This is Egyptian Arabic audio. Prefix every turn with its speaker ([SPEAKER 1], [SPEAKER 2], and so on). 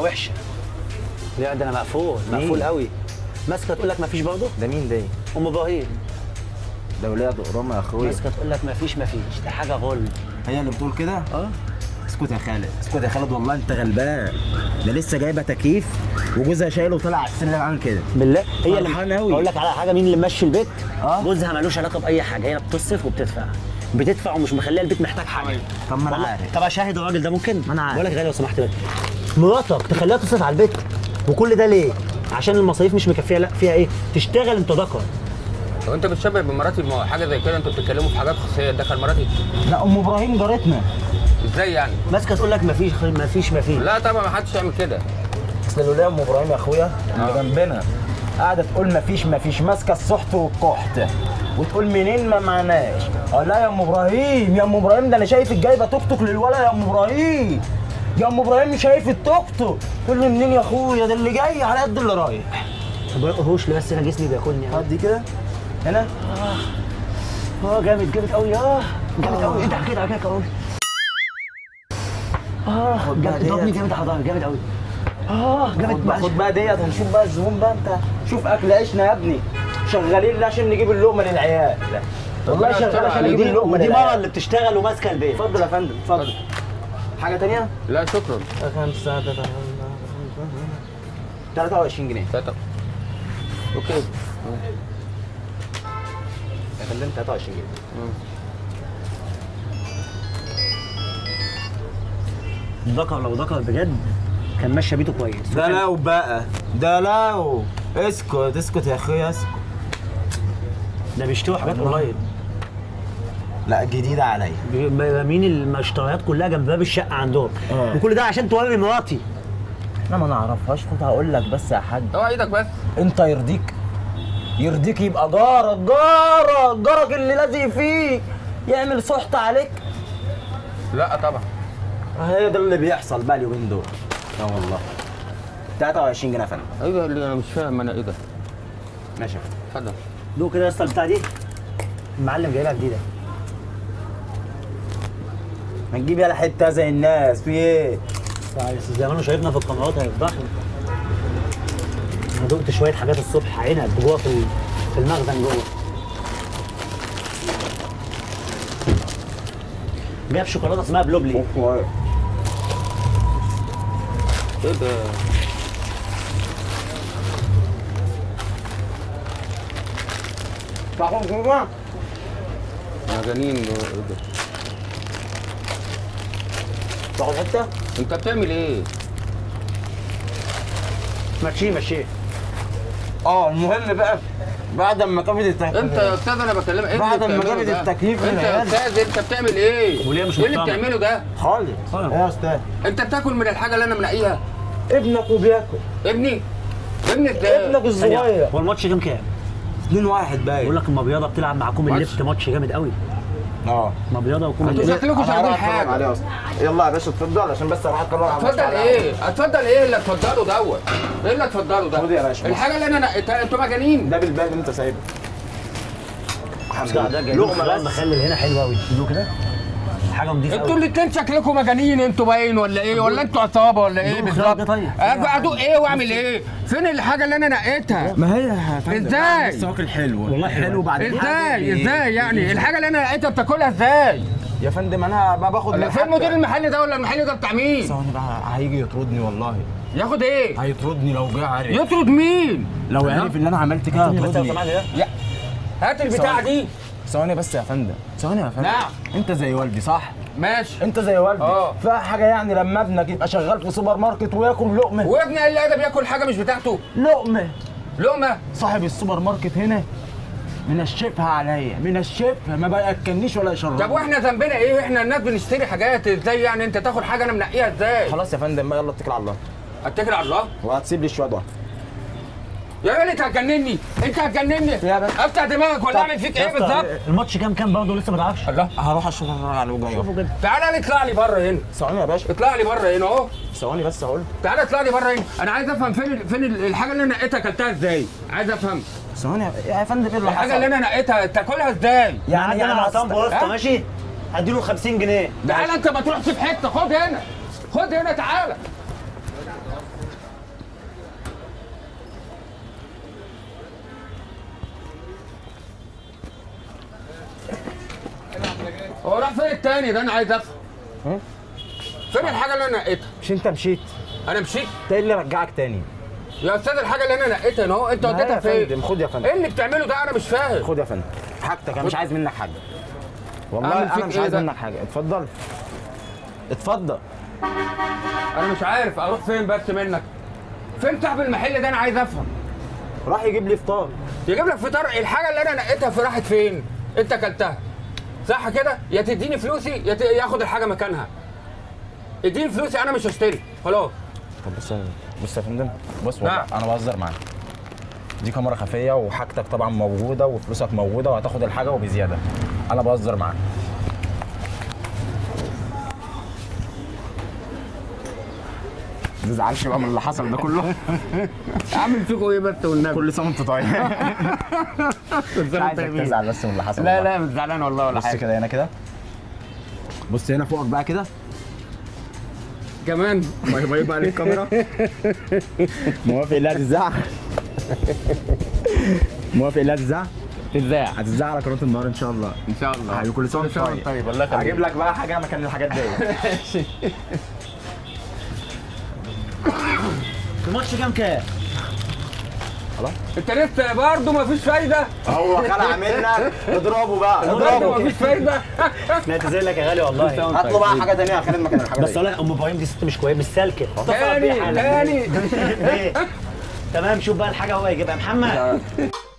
[SPEAKER 1] وحشه لا ده انا مقفول
[SPEAKER 2] مين؟
[SPEAKER 1] مقفول قوي ماسكه تقول لك مفيش برضه
[SPEAKER 2] ده مين ده
[SPEAKER 1] ام ابراهيم
[SPEAKER 2] ده ولاد قرامه يا اخويا
[SPEAKER 1] ماسكه تقول لك مفيش مفيش ده حاجه غل
[SPEAKER 2] هي اللي بتقول كده
[SPEAKER 1] اه
[SPEAKER 2] اسكت يا خالد اسكت يا خالد والله انت غلبان ده لسه جايبه تكييف وجوزها شايله وطلع على السلم عامل كده
[SPEAKER 1] بالله هي اللي
[SPEAKER 2] فرحان أوي.
[SPEAKER 1] اقول لك على حاجه مين اللي ماشي البيت
[SPEAKER 2] آه.
[SPEAKER 1] جوزها ملوش علاقه باي حاجه هي بتصرف وبتدفع بتدفع ومش مخليه البيت محتاج حاجه
[SPEAKER 2] طب ما انا
[SPEAKER 1] والله.
[SPEAKER 2] عارف
[SPEAKER 1] طب اشاهد الراجل ده ممكن
[SPEAKER 2] ما أنا عارف.
[SPEAKER 1] بقول لك غالي لو سمحت بس مراتك تخليها تصرف على البيت وكل ده ليه عشان المصاريف مش مكفيه لا فيها ايه تشتغل انت ذكر
[SPEAKER 3] لو انت بتشبه بمراتي ما هو حاجه زي كده انتوا بتتكلموا في حاجات خاصيه دخل مراتي
[SPEAKER 2] لا ام ابراهيم جارتنا
[SPEAKER 3] ازاي يعني؟
[SPEAKER 1] ماسكه تقول لك مفيش مفيش مفيش
[SPEAKER 3] لا طبعا ما حدش يعمل كده
[SPEAKER 2] اصل الولايه ام ابراهيم يا اخويا اللي
[SPEAKER 3] آه.
[SPEAKER 2] جنبنا قاعده تقول مفيش مفيش ماسكه السحت والكحت وتقول منين ما معناش اه لا يا ام ابراهيم يا ام ابراهيم ده انا شايفك جايبه توك توك للولا يا ام ابراهيم يا ام ابراهيم شايف التوك توك تقول لي منين يا اخويا ده اللي جاي على قد اللي رايح
[SPEAKER 1] طب هوش لي بس انا جسمي بياكلني
[SPEAKER 2] هات دي كده هنا
[SPEAKER 1] اه جامد جامد قوي اه جامد قوي ادعك كده كده قوي اه
[SPEAKER 2] خد بقى
[SPEAKER 1] جامد ضربني
[SPEAKER 2] ديت.
[SPEAKER 1] جامد يا حضرتك جامد قوي اه جامد
[SPEAKER 2] خد بقى,
[SPEAKER 1] بقى
[SPEAKER 2] خد بقى ديت هنشوف بقى الزبون بقى انت شوف اكل عيشنا يا ابني شغالين لا عشان نجيب اللقمه للعيال والله
[SPEAKER 3] ربنا
[SPEAKER 2] شغال
[SPEAKER 3] يستر
[SPEAKER 2] عشان
[SPEAKER 3] عليك.
[SPEAKER 2] نجيب اللقمه
[SPEAKER 1] ودي
[SPEAKER 2] للعيال
[SPEAKER 1] مره اللي بتشتغل وماسكه البيت
[SPEAKER 2] اتفضل يا فندم اتفضل حاجه تانية
[SPEAKER 3] لا شكرا
[SPEAKER 2] 23 جنيه
[SPEAKER 3] تلاتة. اوكي
[SPEAKER 2] يا فندم 23 جنيه
[SPEAKER 1] ذكر لو ذكر بجد كان ماشيه بيته كويس
[SPEAKER 2] ده لو بقى ده لو اسكت اسكت يا اخويا اسكت
[SPEAKER 1] ده بيشتروا حاجات اونلاين
[SPEAKER 2] لا جديده عليا
[SPEAKER 1] مين المشتريات كلها جنب باب الشقه عندهم
[SPEAKER 2] آه.
[SPEAKER 1] وكل ده عشان توري مراتي
[SPEAKER 2] انا ما نعرفهاش خد هقول لك بس يا حاج
[SPEAKER 3] اوعى ايدك بس
[SPEAKER 2] انت يرضيك يرضيك يبقى جارك جارك جارك اللي لازق فيك يعمل سحت عليك
[SPEAKER 3] لا طبعا
[SPEAKER 2] هي ده اللي بيحصل بقى اليومين دول اه والله 23 جنيه يا فندم
[SPEAKER 3] ايوه اللي انا مش فاهم انا ايه ده
[SPEAKER 2] ماشي
[SPEAKER 3] اتفضل
[SPEAKER 1] دوق كده يا اسطى البتاع دي المعلم جايبها جديده
[SPEAKER 2] ما تجيب يالا حته زي الناس في ايه
[SPEAKER 1] بس زي ما انا شايفنا في القنوات هيفضحنا انا دقت شويه حاجات الصبح عنب جوه في ال- في المخزن جوه جاب شوكولاته اسمها بلوبلي
[SPEAKER 3] ايه ده
[SPEAKER 2] تاخد جوه
[SPEAKER 3] مجانين دول، ايه ده
[SPEAKER 2] تاخد حته
[SPEAKER 3] انت بتعمل ايه
[SPEAKER 1] ماشي ماشي
[SPEAKER 2] اه المهم بقى بعد ما كافة التكييف
[SPEAKER 3] انت يا استاذ انا بكلمك ايه
[SPEAKER 2] بعد
[SPEAKER 3] اللي
[SPEAKER 2] ما
[SPEAKER 3] بتعمله
[SPEAKER 2] جابت
[SPEAKER 3] ده؟
[SPEAKER 2] التكييف
[SPEAKER 3] انت يا
[SPEAKER 2] للعيال.
[SPEAKER 3] استاذ انت بتعمل ايه
[SPEAKER 1] وليه مش
[SPEAKER 3] ايه اللي
[SPEAKER 1] مقتنع؟
[SPEAKER 3] بتعمله ده
[SPEAKER 2] خالص
[SPEAKER 1] آه.
[SPEAKER 2] ايه يا استاذ
[SPEAKER 3] انت بتاكل من الحاجه اللي انا منقيها
[SPEAKER 2] ابنك وبياكل
[SPEAKER 3] ابني ابني ازاي
[SPEAKER 2] ابنك الصغير
[SPEAKER 1] هو الماتش كام كام؟
[SPEAKER 2] 2 1 باين
[SPEAKER 1] بقول لك اما بياضه بتلعب معاكم
[SPEAKER 3] ماتش.
[SPEAKER 1] الليفت ماتش جامد قوي
[SPEAKER 2] اه
[SPEAKER 1] ما بياضه وكوم
[SPEAKER 3] انتوا
[SPEAKER 1] الليفت
[SPEAKER 3] شكلكم شغالين حاجه
[SPEAKER 2] يلا يا باشا اتفضل عشان بس اروح اتكلم عن
[SPEAKER 3] اتفضل ايه اتفضل ايه اللي اتفضله دوت ايه اللي اتفضله ده
[SPEAKER 2] خد يا باشا.
[SPEAKER 3] الحاجه اللي انا نقيتها انتوا مجانين
[SPEAKER 2] ده بالبال اللي انت سايبه
[SPEAKER 1] ده جايب
[SPEAKER 2] لقمه
[SPEAKER 1] لقمه
[SPEAKER 2] بس
[SPEAKER 1] مخلل هنا حلو قوي دوق كده حاجه نضيفه
[SPEAKER 3] انتوا
[SPEAKER 1] قوي
[SPEAKER 3] الاتنين شكلكم مجانين انتوا باين ولا ايه ولا انتوا عصابه ولا ايه
[SPEAKER 1] دوق
[SPEAKER 3] بالظبط
[SPEAKER 1] خيار ده طيب.
[SPEAKER 3] ادوق ادوق ايه واعمل ايه فين الحاجه اللي انا نقيتها
[SPEAKER 2] ما هي يا فندم
[SPEAKER 3] ازاي؟
[SPEAKER 2] لسه واكل حلو
[SPEAKER 1] والله حلو.
[SPEAKER 2] حلو بعد
[SPEAKER 3] ازاي ازاي يعني الحاجه اللي انا لقيتها بتاكلها ازاي
[SPEAKER 2] يا فندم انا ما باخد
[SPEAKER 3] لا
[SPEAKER 2] من
[SPEAKER 3] فين
[SPEAKER 2] حد.
[SPEAKER 3] مدير المحل ده ولا المحل ده بتاع مين
[SPEAKER 2] ثواني بقى هيجي يطردني والله
[SPEAKER 3] ياخد ايه
[SPEAKER 2] هيطردني لو جه عارف
[SPEAKER 3] يطرد مين
[SPEAKER 2] لو عرف ان انا عملت كده
[SPEAKER 1] بس لو
[SPEAKER 2] هيطردني
[SPEAKER 1] سمحت ده
[SPEAKER 3] يا هات البتاعه دي
[SPEAKER 2] ثواني بس يا فندم ثواني يا فندم
[SPEAKER 3] نعم.
[SPEAKER 2] انت زي والدي صح
[SPEAKER 3] ماشي
[SPEAKER 2] انت زي والدي
[SPEAKER 3] اه.
[SPEAKER 2] فيها حاجه يعني لما ابنك يبقى شغال في سوبر ماركت وياكل لقمه
[SPEAKER 3] وابني قال لي ده بياكل حاجه مش بتاعته
[SPEAKER 2] لقمه
[SPEAKER 3] لقمه
[SPEAKER 2] صاحب السوبر ماركت هنا منشفها عليا منشفها ما بياكلنيش ولا يشربني
[SPEAKER 3] طب واحنا ذنبنا ايه احنا الناس بنشتري حاجات ازاي يعني انت تاخد حاجه انا منقيها ازاي
[SPEAKER 2] خلاص يا فندم بقى يلا اتكل على الله
[SPEAKER 3] اتكل على الله
[SPEAKER 2] وهتسيب لي الشويه ده
[SPEAKER 3] يا راجل انت هتجنني انت هتجنني
[SPEAKER 2] يا باشا.
[SPEAKER 3] افتح دماغك ولا اعمل فيك
[SPEAKER 1] يا
[SPEAKER 3] ايه
[SPEAKER 1] اسطى،
[SPEAKER 3] بالظبط
[SPEAKER 1] الماتش كام كام برضه لسه ما تعرفش
[SPEAKER 3] الله
[SPEAKER 2] هروح اشوف على وجهي
[SPEAKER 1] شوفوا كده
[SPEAKER 3] تعالى اطلع لي بره هنا
[SPEAKER 2] ثواني يا باشا
[SPEAKER 3] اطلع لي بره هنا اهو
[SPEAKER 2] ثواني بس هقول
[SPEAKER 3] تعالى اطلع لي بره هنا انا عايز افهم فين ال- فين ال- الحاجه اللي انا نقيتها اكلتها ازاي عايز افهم
[SPEAKER 2] ثواني يا- يا فندم ايه اللي
[SPEAKER 3] الحاجه اللي
[SPEAKER 2] حصل
[SPEAKER 3] انا نقيتها تاكلها ازاي
[SPEAKER 1] يعني انا مع
[SPEAKER 2] أصل-
[SPEAKER 1] طنب واسطه
[SPEAKER 3] ها؟
[SPEAKER 1] ماشي هديله 50 جنيه
[SPEAKER 3] تعالى انت ما تروحش في حته خد هنا خد هنا تعالى هو راح فين التاني ده انا عايز افهم
[SPEAKER 2] ها؟ فين الحاجه اللي انا نقيتها مش انت مشيت
[SPEAKER 3] انا مشيت
[SPEAKER 2] انت ايه اللي رجعك تاني
[SPEAKER 3] يا استاذ الحاجه اللي انا نقيتها اهو انت
[SPEAKER 2] لا
[SPEAKER 3] وديتها
[SPEAKER 2] يا
[SPEAKER 3] فين
[SPEAKER 2] فندم خد يا فندم
[SPEAKER 3] ايه اللي بتعمله ده انا مش فاهم
[SPEAKER 2] خد يا فندم حاجتك انا مش عايز منك حاجه والله
[SPEAKER 3] أعمل
[SPEAKER 2] انا
[SPEAKER 3] فيك
[SPEAKER 2] مش
[SPEAKER 3] إيه
[SPEAKER 2] عايز
[SPEAKER 3] ده؟
[SPEAKER 2] منك حاجه اتفضل اتفضل
[SPEAKER 3] انا مش عارف اروح فين بس منك فين صاحب المحل ده انا عايز افهم
[SPEAKER 2] راح يجيب لي فطار
[SPEAKER 3] يجيب لك فطار الحاجه اللي انا نقيتها في راحت فين انت اكلتها صح كده يا تديني فلوسي يا ت- ياخد الحاجه مكانها اديني فلوسي انا مش هشتري خلاص
[SPEAKER 2] طب بص بص يا فندم بص
[SPEAKER 3] نعم.
[SPEAKER 2] والله انا بهزر معاك دي كاميرا خفيه وحاجتك طبعا موجوده وفلوسك موجوده وهتاخد الحاجه وبزياده انا بهزر معاك ما تزعلش بقى من اللي حصل ده كله
[SPEAKER 3] اعمل فيكم ايه بس والنبي
[SPEAKER 2] كل سنه وانت طيب مش عايزك تزعل بس من اللي حصل
[SPEAKER 3] لا
[SPEAKER 2] والله.
[SPEAKER 3] لا مش زعلان والله ولا
[SPEAKER 2] بص
[SPEAKER 3] حاجه
[SPEAKER 2] كده هنا كده بص هنا فوقك بقى كده
[SPEAKER 3] كمان
[SPEAKER 2] باي باي بقى للكاميرا موافق لا تزعق موافق لا تزعق
[SPEAKER 3] ازاي
[SPEAKER 2] هتزعق على قناه النهار ان شاء الله
[SPEAKER 3] ان شاء الله
[SPEAKER 2] حبيبي كل سنه وانت
[SPEAKER 3] سنة وأنت طيب الله
[SPEAKER 2] هجيب لك بقى حاجه مكان الحاجات دي
[SPEAKER 1] الماتش كام كام؟
[SPEAKER 3] انت لسه برضه مفيش فايده
[SPEAKER 2] هو خلع منك اضربه بقى
[SPEAKER 3] برضه
[SPEAKER 2] اضربه
[SPEAKER 3] مفيش فايده
[SPEAKER 1] نعتذر لك يا غالي والله
[SPEAKER 2] هات له بقى حاجه ثانيه خلينا مكان الحاجه
[SPEAKER 1] بس
[SPEAKER 2] دي
[SPEAKER 1] والله ام ابراهيم دي ست مش كويسه مش سالكه
[SPEAKER 3] تاني تاني
[SPEAKER 1] ليه؟ تمام شوف بقى الحاجه هو يجيبها محمد